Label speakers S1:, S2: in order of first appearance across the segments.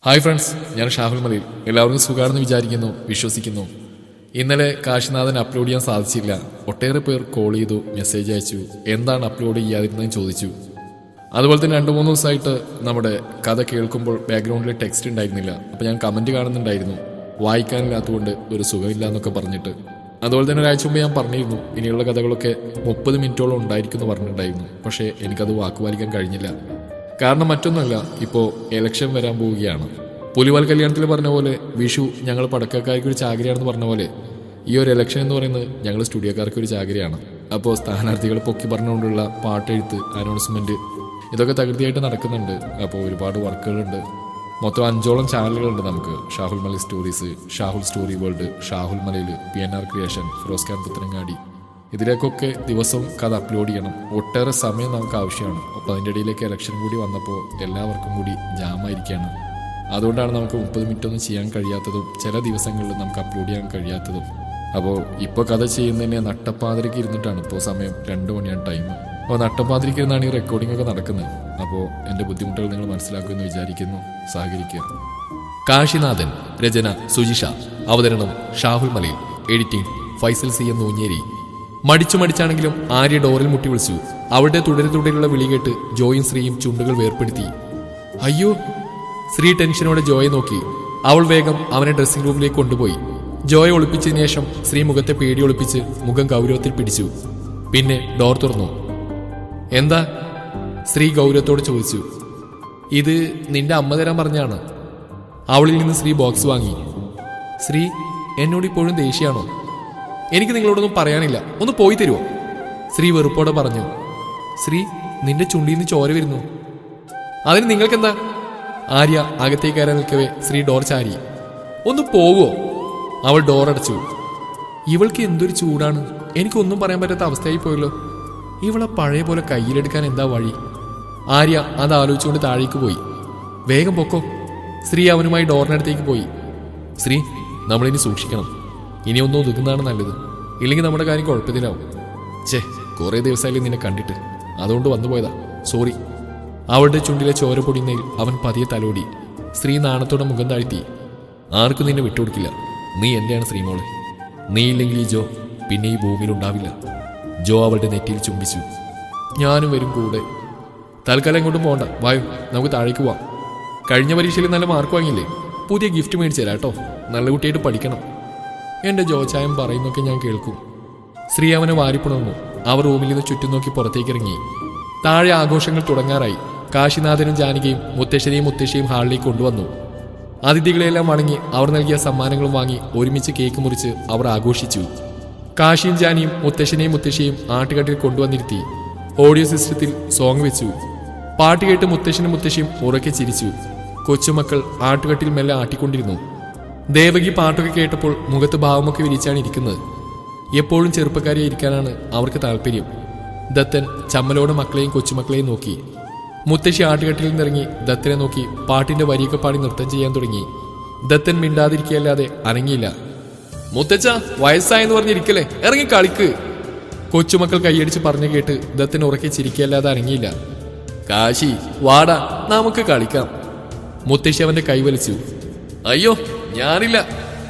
S1: Hi friends ഞാൻ ഷാഹുൽ മലയിൽ എല്ലാവർക്കും സുഖമാണെന്ന് വിചാരിക്കുന്നു വിശ്വസിക്കുന്നു ഇന്നലെ കാശിനാഥൻ അപ്ലോഡ് ചെയ്യാൻ സാധിച്ചില്ല ഒട്ടേറെ പേർ കോൾ ചെയ്തു മെസ്സേജ് അയച്ചു എന്താണ് അപ്ലോഡ് ചെയ്യാതിരുന്നതെന്ന് ചോദിച്ചു അതുപോലെ തന്നെ രണ്ട് മൂന്ന് ദിവസമായിട്ട് നമ്മുടെ കഥ കേൾക്കുമ്പോൾ ബാക്ക്ഗ്രൗണ്ടിൽ ടെക്സ്റ്റ് ഉണ്ടായിരുന്നില്ല അപ്പോൾ ഞാൻ കമൻറ്റ് കാണുന്നുണ്ടായിരുന്നു വായിക്കാനില്ലാത്തതുകൊണ്ട് ഒരു സുഖമില്ല എന്നൊക്കെ പറഞ്ഞിട്ട് അതുപോലെ തന്നെ ഒരാഴ്ച മുമ്പ് ഞാൻ പറഞ്ഞിരുന്നു ഇനിയുള്ള കഥകളൊക്കെ മുപ്പത് മിനിറ്റോളം ഉണ്ടായിരിക്കും എന്ന് പറഞ്ഞിട്ടുണ്ടായിരുന്നു പക്ഷേ എനിക്കത് വാക്കുപാലിക്കാൻ കഴിഞ്ഞില്ല കാരണം മറ്റൊന്നുമല്ല ഇപ്പോൾ എലക്ഷൻ വരാൻ പോവുകയാണ് പുലിവാൽ കല്യാണത്തിൽ പറഞ്ഞ പോലെ വിഷു ഞങ്ങൾ പടക്കക്കാർക്ക് ഒരു ചാകരയാണെന്ന് പറഞ്ഞ പോലെ ഈ ഒരു എലക്ഷൻ എന്ന് പറയുന്നത് ഞങ്ങൾ സ്റ്റുഡിയോക്കാർക്ക് ഒരു ചാകരയാണ് അപ്പോൾ സ്ഥാനാർത്ഥികൾ പൊക്കി പറഞ്ഞുകൊണ്ടുള്ള പാട്ടെഴുത്ത് അനൗൺസ്മെന്റ് ഇതൊക്കെ തകൃതിയായിട്ട് നടക്കുന്നുണ്ട് അപ്പോൾ ഒരുപാട് വർക്കുകളുണ്ട് മൊത്തം അഞ്ചോളം ചാനലുകളുണ്ട് നമുക്ക് ഷാഹുൽ മലി stories Shahul story world Shahul Malayil P N R creation Firoz Khan Puthanangadi ഇതിലേക്കൊക്കെ ദിവസവും കഥ അപ്ലോഡ് ചെയ്യണം ഒട്ടേറെ സമയം നമുക്ക് ആവശ്യമാണ് അപ്പോൾ അതിൻ്റെ ഇടയിലേക്ക് ഇലക്ഷൻ കൂടി വന്നപ്പോൾ എല്ലാവർക്കും കൂടി ജാമായിരിക്കുകയാണ് അതുകൊണ്ടാണ് നമുക്ക് മുപ്പത് മിനിറ്റ് ഒന്നും ചെയ്യാൻ കഴിയാത്തതും ചില ദിവസങ്ങളിൽ നമുക്ക് അപ്ലോഡ് ചെയ്യാൻ കഴിയാത്തതും അപ്പോൾ ഇപ്പോൾ കഥ ചെയ്യുന്നതിനെ നട്ടപ്പാതിരക്ക് ഇരുന്നിട്ടാണ് ഇപ്പോൾ സമയം രണ്ട് മണിയാണ് ടൈം അപ്പോൾ നട്ടപ്പാതിരക്ക് ഇരുന്നാണ് ഈ റെക്കോർഡിംഗ് ഒക്കെ നടക്കുന്നത് അപ്പോൾ എൻ്റെ ബുദ്ധിമുട്ടുകൾ നിങ്ങൾ മനസ്സിലാക്കുമെന്ന് വിചാരിക്കുന്നു സഹകരിക്കുക കാശിനാഥൻ രചന സുജിഷ അവതരണം Shahul Malayil editing Faisal C M Noonjeri മടിച്ചു മടിച്ചാണെങ്കിലും ആര്യ ഡോറിൽ മുട്ടി വിളിച്ചു അവളുടെ തുടരെ തുടരെയുള്ള വിളി കേട്ട് ജോയും ശ്രീയും ചുണ്ടുകൾ വേർപ്പെടുത്തി അയ്യോ ശ്രീ ടെൻഷനോടെ ജോയെ നോക്കി അവൾ വേഗം അവനെ ഡ്രസ്സിംഗ് റൂമിലേക്ക് കൊണ്ടുപോയി ജോയെ ഒളിപ്പിച്ചതിന് ശേഷം ശ്രീ മുഖത്തെ പേടി ഒളിപ്പിച്ച് മുഖം ഗൗരവത്തിൽ പിടിച്ചു പിന്നെ ഡോർ തുറന്നു എന്താ ശ്രീ ഗൗരവത്തോട് ചോദിച്ചു ഇത് നിന്റെ അമ്മ തരാൻ പറഞ്ഞാണ് അവളിൽ നിന്ന് ശ്രീ ബോക്സ് വാങ്ങി ശ്രീ എന്നോട് ഇപ്പോഴും ദേഷ്യമാണോ എനിക്ക് നിങ്ങളോടൊന്നും പറയാനില്ല ഒന്ന് പോയി തരുമോ ശ്രീ വെറുപ്പോടെ പറഞ്ഞു ശ്രീ നിന്റെ ചുണ്ടിൽ നിന്ന് ചോര വരുന്നു അതിന് നിങ്ങൾക്കെന്താ ആര്യ അകത്തേക്ക് കയറാൻ നിൽക്കവേ ശ്രീ ഡോർ ചാരി ഒന്ന് പോവോ അവൾ ഡോർ അടച്ചു ഇവൾക്ക് എന്തൊരു ചൂടാണ് എനിക്കൊന്നും പറയാൻ പറ്റാത്ത അവസ്ഥയായി പോയല്ലോ ഇവളെ പഴയ പോലെ കയ്യിലെടുക്കാൻ എന്താ വഴി ആര്യ അത് ആലോചിച്ചുകൊണ്ട് താഴേക്ക് പോയി വേഗം പൊക്കോ ശ്രീ അവനുമായി ഡോറിനടുത്തേക്ക് പോയി ശ്രീ നമ്മളിനി സൂക്ഷിക്കണം ഇനി ഒന്നും ഒതുക്കുന്നതാണ് നല്ലത് ഇല്ലെങ്കിൽ നമ്മുടെ കാര്യം കുഴപ്പത്തിലാവും ഛേ കുറേ ദിവസമായാലും നിന്നെ കണ്ടിട്ട് അതുകൊണ്ട് വന്നു പോയതാ സോറി അവളുടെ ചുണ്ടിലെ ചോര പൊടിയുന്നതിൽ അവൻ പതിയെ തലോടി സ്ത്രീ നാണത്തോടെ മുഖം താഴ്ത്തി ആർക്കും നിന്നെ വിട്ടുകൊടുക്കില്ല നീ എന്റെയാണ് ശ്രീമോളെ നീ ഇല്ലെങ്കിൽ ഈ ജോ പിന്നെ ഈ ഭൂമിയിൽ ഉണ്ടാവില്ല ജോ അവളുടെ നെറ്റിയിൽ ചുംബിച്ചു ഞാനും വരും കൂടെ തൽക്കാലം എങ്ങോട്ടും പോകണ്ട വായു നമുക്ക് താഴേക്ക് പോവാം കഴിഞ്ഞ പരീക്ഷയിൽ നല്ല മാർക്ക് വാങ്ങിയില്ലേ പുതിയ ഗിഫ്റ്റ് മേടിച്ചു തരാം കേട്ടോ നല്ല കുട്ടിയായിട്ട് പഠിക്കണം എന്റെ ജോചായം പറയുന്നൊക്കെ ഞാൻ കേൾക്കും ശ്രീ അവനെ വാരിപ്പുണർന്നു അവർ റൂമിൽ നിന്ന് ചുറ്റും നോക്കി പുറത്തേക്ക് ഇറങ്ങി താഴെ ആഘോഷങ്ങൾ തുടങ്ങാറായി കാശിനാഥനും ജാനകിയും മുത്തശ്ശനെയും മുത്തശ്ശിയും ഹാളിലേക്ക് കൊണ്ടുവന്നു അതിഥികളെല്ലാം വണങ്ങി അവർ നൽകിയ സമ്മാനങ്ങളും വാങ്ങി ഒരുമിച്ച് കേക്ക് മുറിച്ച് അവർ ആഘോഷിച്ചു കാശിയും ജാനിയും മുത്തശ്ശനെയും മുത്തശ്ശിയും ആട്ടുകട്ടിൽ കൊണ്ടുവന്നിരുത്തി ഓഡിയോ സിസ്റ്റത്തിൽ സോങ് വെച്ചു പാട്ട് കേട്ട് മുത്തശ്ശനും മുത്തശ്ശിയും ഉറക്കെ ചിരിച്ചു കൊച്ചുമക്കൾ ആട്ടുകട്ടിൽ മെല്ലെ ആട്ടിക്കൊണ്ടിരുന്നു ദേവകി പാട്ടൊക്കെ കേട്ടപ്പോൾ മുഖത്ത് ഭാവമൊക്കെ വിരിച്ചാണ് ഇരിക്കുന്നത് എപ്പോഴും ചെറുപ്പക്കാരിയായി ഇരിക്കാനാണ് അവർക്ക് താല്പര്യം ദത്തൻ ചമ്മലോടെ മക്കളെയും കൊച്ചുമക്കളെയും നോക്കി മുത്തശ്ശി ആട്ടുകെട്ടിൽ നിന്നിറങ്ങി ദത്തനെ നോക്കി പാട്ടിന്റെ വരിയൊക്കെ പാടി നൃത്തം ചെയ്യാൻ തുടങ്ങി ദത്തൻ മിണ്ടാതിരിക്കുകയല്ലാതെ അനങ്ങിയില്ല മുത്തച്ഛ വയസ്സായെന്ന് പറഞ്ഞിരിക്കല്ലേ ഇറങ്ങി കളിക്ക് കൊച്ചുമക്കൾ കൈയടിച്ച് പറഞ്ഞു കേട്ട് ദത്തൻ ഉറക്കെ ചിരിക്കുകയല്ലാതെ അനങ്ങിയില്ല കാശി വാടാ നമുക്ക് കളിക്കാം മുത്തശ്ശി അവന്റെ കൈവലിച്ചു അയ്യോ ഞാനില്ല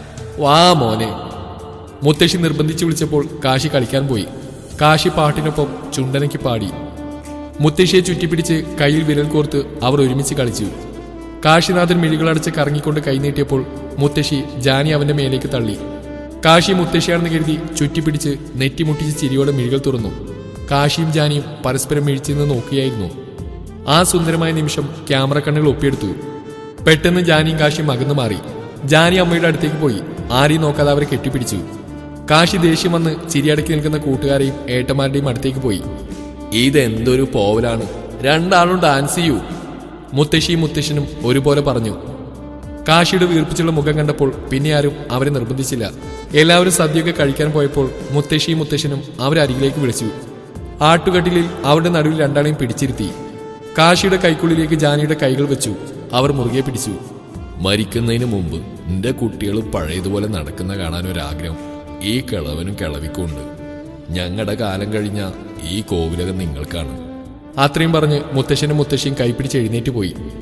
S1: വാ മോനെ മുത്തശ്ശി നിർബന്ധിച്ചു വിളിച്ചപ്പോൾ കാശി കളിക്കാൻ പോയി കാശി പാട്ടിനൊപ്പം ചുണ്ടനയ്ക്ക് പാടി മുത്തശ്ശിയെ ചുറ്റിപ്പിടിച്ച് കയ്യിൽ വിരൽ കോർത്ത് അവർ ഒരുമിച്ച് കളിച്ചു കാശിനാഥൻ മിഴികളടച്ച് കറങ്ങിക്കൊണ്ട് കൈനീട്ടിയപ്പോൾ മുത്തശ്ശി ജാനി അവന്റെ മേലേക്ക് തള്ളി കാശി മുത്തശ്ശിയാണെന്ന് കരുതി ചുറ്റിപ്പിടിച്ച് നെറ്റിമുട്ടിച്ച് ചിരിയോടെ മിഴികൾ തുറന്നു കാശിയും ജാനിയും പരസ്പരം മിഴിച്ചു നിന്ന് നോക്കുകയായിരുന്നു ആ സുന്ദരമായ നിമിഷം ക്യാമറ കണ്ണുകൾ ഒപ്പിയെടുത്തു പെട്ടെന്ന് ജാനിയും കാശിയും അകന്നു മാറി ജാനി അമ്മയുടെ അടുത്തേക്ക് പോയി ആരെയും നോക്കാതെ അവരെ കെട്ടിപ്പിടിച്ചു കാശി ദേഷ്യം വന്ന് ചിരിയടക്കി നിൽക്കുന്ന കൂട്ടുകാരെയും ഏട്ടന്മാരുടെയും അടുത്തേക്ക് പോയി ഇതെന്തൊരു പോവലാണ് രണ്ടാളും ഡാൻസ് ചെയ്യൂ മുത്തശ്ശിയും മുത്തശ്ശനും ഒരുപോലെ പറഞ്ഞു കാശിയുടെ വീർപ്പിച്ചുള്ള മുഖം കണ്ടപ്പോൾ പിന്നെ ആരും അവരെ നിർബന്ധിച്ചില്ല എല്ലാവരും സദ്യയൊക്കെ കഴിക്കാൻ പോയപ്പോൾ മുത്തശ്ശിയും മുത്തശ്ശനും അവരെ അരികിലേക്ക് വിളിച്ചു ആട്ടുകട്ടിലിൽ അവരുടെ നടുവിൽ രണ്ടാളെയും പിടിച്ചിരുത്തി കാശിയുടെ കൈക്കുള്ളിലേക്ക് ജാനിയുടെ കൈകൾ വെച്ചു അവർ മുറുകെ പിടിച്ചു മരിക്കുന്നതിന് മുമ്പ് നിന്റെ കുട്ടികൾ പഴയതുപോലെ നടക്കുന്ന കാണാൻ ഒരാഗ്രഹം ഈ കിളവനും കിളവിക്കുണ്ട് ഞങ്ങളുടെ കാലം കഴിഞ്ഞ ഈ കോവിലകം നിങ്ങൾക്കാണ് അത്രയും പറഞ്ഞ് മുത്തശ്ശനും മുത്തശ്ശിയും കൈപ്പിടിച്ച് എഴുന്നേറ്റ് പോയി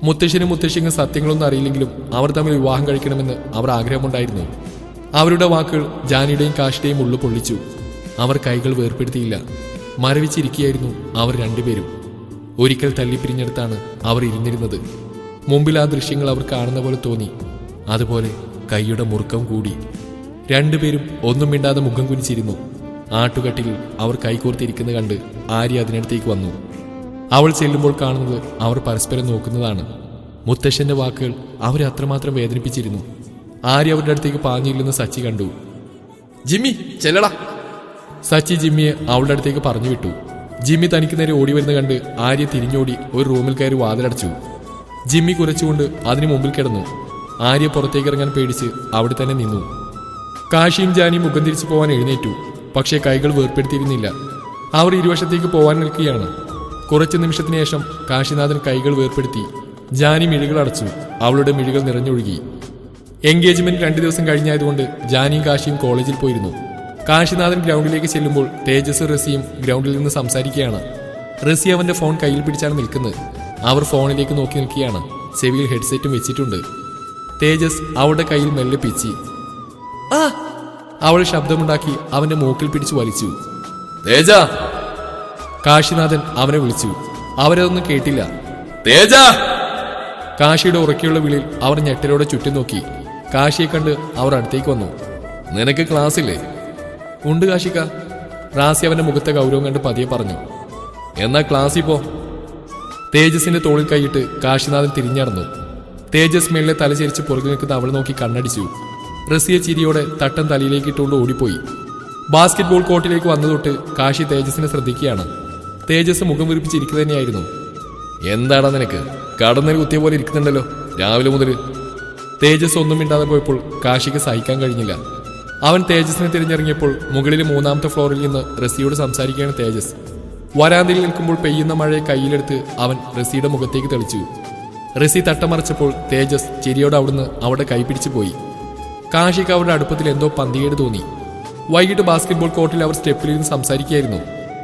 S1: മുത്തശ്ശനും മുത്തശ്ശിക്കും സത്യങ്ങളൊന്നും അറിയില്ലെങ്കിലും അവർ തമ്മിൽ വിവാഹം കഴിക്കണമെന്ന് അവർ ആഗ്രഹമുണ്ടായിരുന്നു അവരുടെ വാക്കുകൾ ജാനിയുടെയും കാശിയുടെയും ഉള്ളു പൊള്ളിച്ചു അവർ കൈകൾ വേർപ്പെടുത്തിയില്ല മരവിച്ചിരിക്കുകയായിരുന്നു അവർ രണ്ടുപേരും ഒരിക്കൽ തല്ലിപ്പിരിഞ്ഞെടുത്താണ് അവർ ഇരുന്നിരുന്നത് മുമ്പിൽ ആ ദൃശ്യങ്ങൾ അവർ കാണുന്ന പോലെ തോന്നി അതുപോലെ കൈയുടെ മുറുക്കം കൂടി രണ്ടുപേരും ഒന്നും മിണ്ടാതെ മുഖം കുനിച്ചിരുന്നു ആട്ടുകട്ടിൽ അവർ കൈകോർത്തിരിക്കുന്നത് കണ്ട് ആര്യ അതിനടുത്തേക്ക് വന്നു അവൾ ചെല്ലുമ്പോൾ കാണുന്നത് അവർ പരസ്പരം നോക്കുന്നതാണ് മുത്തശ്ശന്റെ വാക്കുകൾ അവരെ അത്രമാത്രം വേദനിപ്പിച്ചിരുന്നു ആര്യ അവരുടെ അടുത്തേക്ക് പാഞ്ഞില്ലെന്ന് സച്ചി കണ്ടു ജിമ്മി ചെല്ലടാ സച്ചി ജിമ്മിയെ അവളുടെ അടുത്തേക്ക് പറഞ്ഞു വിട്ടു ജിമ്മി തനിക്ക് നേരെ ഓടി വരുന്ന കണ്ട് ആര്യ തിരിഞ്ഞോടി ഒരു റൂമിൽ കയറി വാതിലടച്ചു ജിമ്മി കുരച്ചുകൊണ്ട് അതിനു മുമ്പിൽ കിടന്നു ആര്യ പുറത്തേക്ക് ഇറങ്ങാൻ പേടിച്ച് അവിടെ തന്നെ നിന്നു കാശിയും ജാനിയും മുഖം തിരിച്ചു പോവാൻ എഴുന്നേറ്റു പക്ഷേ കൈകൾ വേർപ്പെടുത്തിയിരുന്നില്ല അവർ ഇരുവശത്തേക്ക് പോവാൻ നിൽക്കുകയാണ് കുറച്ചു നിമിഷത്തിന് ശേഷം കാശിനാഥൻ കൈകൾ വേർപ്പെടുത്തി ജാനി മിഴികൾ അടച്ചു അവളുടെ മിഴികൾ നിറഞ്ഞൊഴുകി എൻഗേജ്മെന്റ് രണ്ടു ദിവസം കഴിഞ്ഞായതുകൊണ്ട് ജാനിയും കാശിയും കോളേജിൽ പോയിരുന്നു കാശിനാഥൻ ഗ്രൗണ്ടിലേക്ക് ചെല്ലുമ്പോൾ തേജസ് റസിയും ഗ്രൗണ്ടിൽ നിന്ന് സംസാരിക്കുകയാണ് റസി അവന്റെ ഫോൺ കയ്യിൽ പിടിച്ചാണ് നിൽക്കുന്നത് അവർ ഫോണിലേക്ക് നോക്കി നിൽക്കുകയാണ് ചെവിയിൽ ഹെഡ്സെറ്റും വെച്ചിട്ടുണ്ട് തേജസ് അവളുടെ കയ്യിൽ മെല്ലെ പിച്ചി ആ അവൾ ശബ്ദമുണ്ടാക്കി അവന്റെ മൂക്കിൽ പിടിച്ചു വലിച്ചു തേജ കാശിനാഥൻ അവനെ വിളിച്ചു അവരതൊന്നും കേട്ടില്ല തേജ കാശിയുടെ ഉറക്കെയുള്ള വിളിയിൽ അവർ ഞെട്ടലോടെ ചുറ്റും നോക്കി കാശിയെ കണ്ട് അവർ അടുത്തേക്ക് വന്നു നിനക്ക് ക്ലാസ് ഇല്ലേ ഉണ്ട് കാശിക്ക റാസി അവന്റെ മുഖത്തെ ഗൗരവം കണ്ട് പതിയെ പറഞ്ഞു എന്നാ ക്ലാസ്സിൽ പോ തേജസിന്റെ തോളിൽ കൈയിട്ട് കാശിനാഥൻ തിരിഞ്ഞടന്നു തേജസ് മേളിലെ തലചരിച്ച് പുറകിൽ നിൽക്കുന്ന അവൾ നോക്കി കണ്ണടിച്ചു റസിയ ചിരിയോടെ തട്ടം തലയിലേക്ക് ഇട്ടുകൊണ്ട് ഓടിപ്പോയി ബാസ്കറ്റ്ബോൾ കോർട്ടിലേക്ക് വന്നു തൊട്ട് കാശി തേജസിനെ ശ്രദ്ധിക്കുകയാണ് തേജസ് മുഖം വിരിപ്പിച്ചിരിക്കുക തന്നെയായിരുന്നു എന്താടാ നിനക്ക് കടന്നൽ കുത്തിയ പോലെ ഇരിക്കുന്നുണ്ടല്ലോ രാവിലെ മുതൽ തേജസ് ഒന്നും മിണ്ടാതെ പോയപ്പോൾ കാശിക്ക് സഹിക്കാൻ കഴിഞ്ഞില്ല അവൻ തേജസിനെ തിരഞ്ഞിറങ്ങിയപ്പോൾ മുകളിലെ മൂന്നാമത്തെ ഫ്ലോറിൽ നിന്ന് റസിയോട് സംസാരിക്കുകയാണ് തേജസ് വരാന്തയിൽ നിൽക്കുമ്പോൾ പെയ്യുന്ന മഴയെ കയ്യിലെടുത്ത് അവൻ റസിയുടെ മുഖത്തേക്ക് തെളിച്ചു റസി തട്ടമറച്ചപ്പോൾ തേജസ് ചിരിയോടെ അവിടുന്ന് അവിടെ കൈപിടിച്ചു പോയി കാശിക്ക് അവരുടെ അടുപ്പത്തിൽ എന്തോ പന്തികേട് തോന്നി വൈകിട്ട് ബാസ്കറ്റ്ബോൾ കോർട്ടിൽ അവർ സ്റ്റെപ്പിലിരുന്ന് സംസാരിക്കുകയായിരുന്നു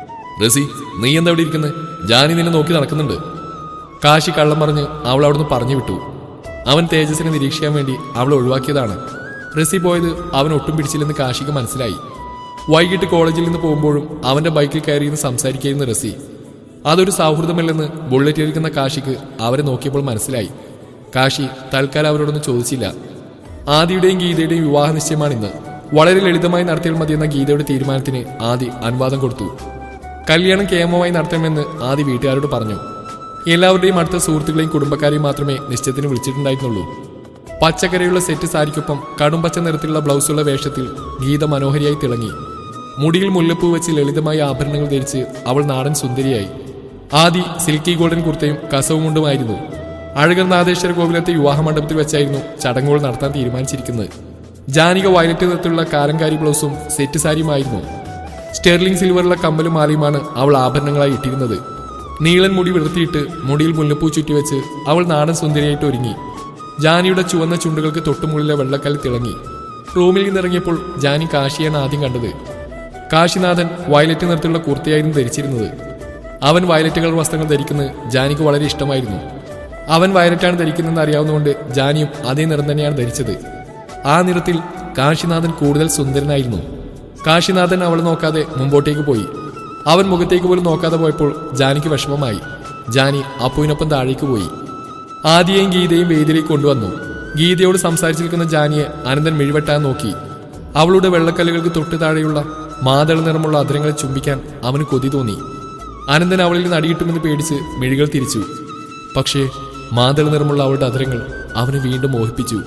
S1: റസി നീ എന്താ ഇവിടെ ഇരിക്കുന്നത് ജാനി നിന്നെ നോക്കി നടക്കുന്നുണ്ട് കാശി കള്ളം പറഞ്ഞ് അവൾ അവിടുന്ന് പറഞ്ഞു വിട്ടു അവൻ തേജസിനെ നിരീക്ഷിക്കാൻ വേണ്ടി അവളെ ഒഴിവാക്കിയതാണ് റസി പോയത് അവൻ ഒട്ടും പിടിച്ചില്ലെന്ന് കാശിക്ക് മനസ്സിലായി വൈകിട്ട് കോളേജിൽ നിന്ന് പോകുമ്പോഴും അവന്റെ ബൈക്കിൽ കയറിയിരുന്ന് സംസാരിക്കുകയായിരുന്നു റസി അതൊരു സൗഹൃദമല്ലെന്ന് ബുള്ളറ്റ് ഇരിക്കുന്ന കാശിക്ക് അവരെ നോക്കിയപ്പോൾ മനസ്സിലായി കാശി തൽക്കാലം അവരോടൊന്നും ചോദിച്ചില്ല ആദിയുടെയും ഗീതയുടെയും വിവാഹ നിശ്ചയമാണിന്ന് വളരെ ലളിതമായി നടത്തിയാൽ മതിയെന്ന ഗീതയുടെ തീരുമാനത്തിന് ആദി അനുവാദം കൊടുത്തു കല്യാണം കേമമായി നടത്തണമെന്ന് ആദി വീട്ടുകാരോട് പറഞ്ഞു എല്ലാവരുടെയും അടുത്ത സുഹൃത്തുക്കളെയും കുടുംബക്കാരെയും മാത്രമേ നിശ്ചയത്തിന് വിളിച്ചിട്ടുണ്ടായിരുന്നുള്ളൂ പച്ചക്കറിയുള്ള സെറ്റ് സാരിക്കൊപ്പം കടും പച്ച നിറത്തിലുള്ള ബ്ലൗസുള്ള വേഷത്തിൽ ഗീത മനോഹരിയായി തിളങ്ങി മുടിയിൽ മുല്ലപ്പൂ വെച്ച് ലളിതമായ ആഭരണങ്ങൾ ധരിച്ച് അവൾ നാടൻ സുന്ദരിയായി ആദി സിൽക്കി ഗോൾഡൻ കുർത്തയും കസവും കൊണ്ടുമായിരുന്നു അഴകർ നാദേശ്വര കോവിലത്തെ വിവാഹ മണ്ഡപത്തിൽ വെച്ചായിരുന്നു ചടങ്ങുകൾ നടത്താൻ തീരുമാനിച്ചിരിക്കുന്നത് ജാനിക വയലറ്റ് നിറത്തിലുള്ള കാരങ്കാരി ബ്ലൗസും സെറ്റ് സാരിയുമായിരുന്നു സ്റ്റെർലിംഗ് സിൽവറുള്ള കമ്മലും മാലയുമാണ് അവൾ ആഭരണങ്ങളായി ഇട്ടിരുന്നത് നീളൻ മുടി വിടർത്തിയിട്ട് മുടിയിൽ മുല്ലപ്പൂ ചുറ്റിവെച്ച് അവൾ നാടൻ സുന്ദരിയായിട്ട് ഒരുങ്ങി ജാനിയുടെ ചുവന്ന ചുണ്ടുകൾക്ക് തൊട്ടുമുള്ളിലെ വെള്ളക്കല്ല് തിളങ്ങി റൂമിൽ നിന്നിറങ്ങിയപ്പോൾ ജാനി കാശിയാണ് ആദ്യം കണ്ടത് കാശിനാഥൻ വയലറ്റ് നിറത്തിലുള്ള കുർത്തയായിരുന്നു ധരിച്ചിരുന്നത് അവൻ വയലറ്റ് കളർ വസ്ത്രങ്ങൾ ധരിക്കുന്നത് ജാനിക്ക് വളരെ ഇഷ്ടമായിരുന്നു അവൻ വയലറ്റാണ് ധരിക്കുന്നതെന്ന് അറിയാവുന്നതുകൊണ്ട് ജാനിയും അതേ നിറം തന്നെയാണ് ധരിച്ചത് ആ നിറത്തിൽ കാശിനാഥൻ കൂടുതൽ സുന്ദരനായിരുന്നു കാശിനാഥൻ അവളെ നോക്കാതെ മുമ്പോട്ടേക്ക് പോയി അവൻ മുഖത്തേക്ക് പോലും നോക്കാതെ പോയപ്പോൾ ജാനിക്ക് വിഷമമായി ജാനി അപ്പുവിനൊപ്പം താഴേക്ക് പോയി ആദിയെയും ഗീതയും വേദിയിലേക്ക് കൊണ്ടുവന്നു ഗീതയോട് സംസാരിച്ചു നിൽക്കുന്ന ജാനിയെ അനന്തൻ മിഴിവെട്ടാൻ നോക്കി അവളുടെ വെള്ളക്കല്ലുകൾക്ക് തൊട്ടു താഴെയുള്ള മാതള നിറമുള്ള അതിരങ്ങളെ ചുംബിക്കാൻ അവന് കൊതി തോന്നി അനന്തൻ അവളിൽ നിന്ന് അടിയിട്ടുമെന്ന് പേടിച്ച് മിഴികൾ തിരിച്ചു പക്ഷേ മാതള നിറമുള്ള അവളുടെ അതിരങ്ങൾ അവനെ വീണ്ടും മോഹിപ്പിച്ചു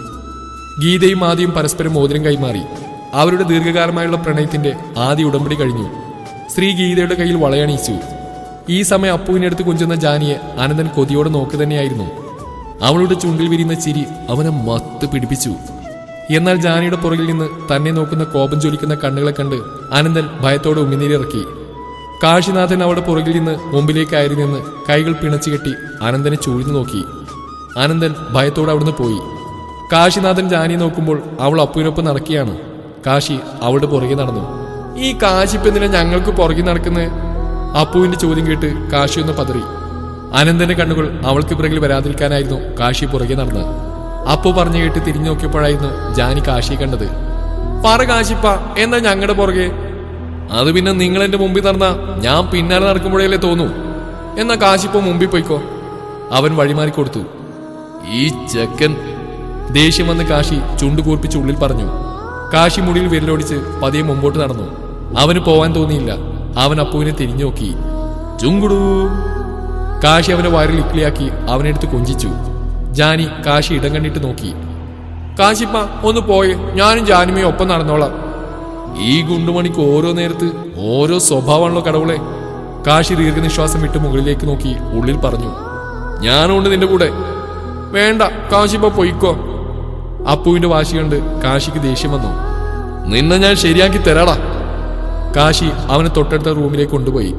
S1: ഗീതയും ആദിയും പരസ്പരം മോതിരം കൈമാറി അവരുടെ ദീർഘകാലമായുള്ള പ്രണയത്തിന്റെ ആദ്യ ഉടമ്പടി കഴിഞ്ഞു സ്ത്രീ ഗീതയുടെ കയ്യിൽ വളയണിയിച്ചു ഈ സമയം അപ്പുവിനടുത്ത് കുഞ്ചുന്ന ജാനിയെ അനന്തൻ കൊതിയോടെ നോക്ക് തന്നെയായിരുന്നു അവളുടെ ചുണ്ടിൽ വിരിയുന്ന ചിരി അവനെ മത്ത് പിടിപ്പിച്ചു എന്നാൽ ജാനിയുടെ പുറകിൽ നിന്ന് തന്നെ നോക്കുന്ന കോപം ജ്വലിക്കുന്ന കണ്ണുകളെ കണ്ട് അനന്തൻ ഭയത്തോടെ ഉമിനീരിറക്കി കാശിനാഥൻ അവളുടെ പുറകിൽ നിന്ന് മുമ്പിലേക്ക് കയറി നിന്ന് കൈകൾ പിണച്ചു കെട്ടി അനന്തനെ ചൂഴ്ന്നു നോക്കി അനന്തൻ ഭയത്തോടെ അവിടുന്ന് പോയി കാശിനാഥൻ ജാനിയെ നോക്കുമ്പോൾ അവൾ അപ്പുവിനൊപ്പം നടക്കുകയാണ് കാശി അവളുടെ പുറകെ നടന്നു ഈ കാശിപ്പ് എന്തിനാ ഞങ്ങൾക്ക് പുറകെ നടക്കുന്നത് അപ്പുവിന്റെ ചോദ്യം കേട്ട് കാശി ഒന്ന് പതറി അനന്തന്റെ കണ്ണുകൾ അവൾക്ക് പിറകിൽ വരാതിരിക്കാനായിരുന്നു കാശി പുറകെ നടന്നത് അപ്പു പറഞ്ഞു കേട്ട് തിരിഞ്ഞു നോക്കിയപ്പോഴായിരുന്നു ജാനി കാശിയെ കണ്ടത് പറ കാശിപ്പ എന്താ ഞങ്ങളുടെ പുറകെ അത് പിന്നെ നിങ്ങൾ എന്റെ മുമ്പിൽ നടന്ന ഞാൻ പിന്നാലെ നടക്കുമ്പോഴേ തോന്നൂ എന്നാ കാശിപ്പോ മുമ്പിൽ പോയിക്കോ അവൻ വഴിമാറി കൊടുത്തു ഈ ചെക്കൻ ദേഷ്യം വന്ന് കാശി ചുണ്ടു കൂർപ്പിച്ച് ഉള്ളിൽ പറഞ്ഞു കാശി മുടിയിൽ വിരലോടിച്ച് പതിയെ മുമ്പോട്ട് നടന്നു അവന് പോവാൻ തോന്നിയില്ല അവൻ അപ്പുവിനെ തിരിഞ്ഞു നോക്കി ചുങ്കുടൂ കാശി അവനെ വയറിൽ ഇക്ലിയാക്കി അവനെടുത്ത് കൊഞ്ചിച്ചു ജാനി കാശി ഇടം കണ്ടിട്ട് നോക്കി കാശിപ്പ ഒന്ന് പോയെ ഞാനും ജാനുമയും ഒപ്പം നടന്നോളാം ഈ ഗുണ്ടുമണിക്ക് ഓരോ നേരത്ത് ഓരോ സ്വഭാവമാണല്ലോ കടവുളെ കാശി ദീർഘനിശ്വാസം വിട്ട് മുകളിലേക്ക് നോക്കി ഉള്ളിൽ പറഞ്ഞു ഞാനുണ്ട് നിന്റെ കൂടെ വേണ്ട കാശിപ്പ പൊയ്ക്കോ അപ്പുവിന്റെ വാശി കണ്ട് കാശിക്ക് ദേഷ്യം വന്നു നിന്നെ ഞാൻ ശരിയാക്കി തരാടാ കാശി അവനെ തൊട്ടടുത്ത റൂമിലേക്ക് കൊണ്ടുപോയി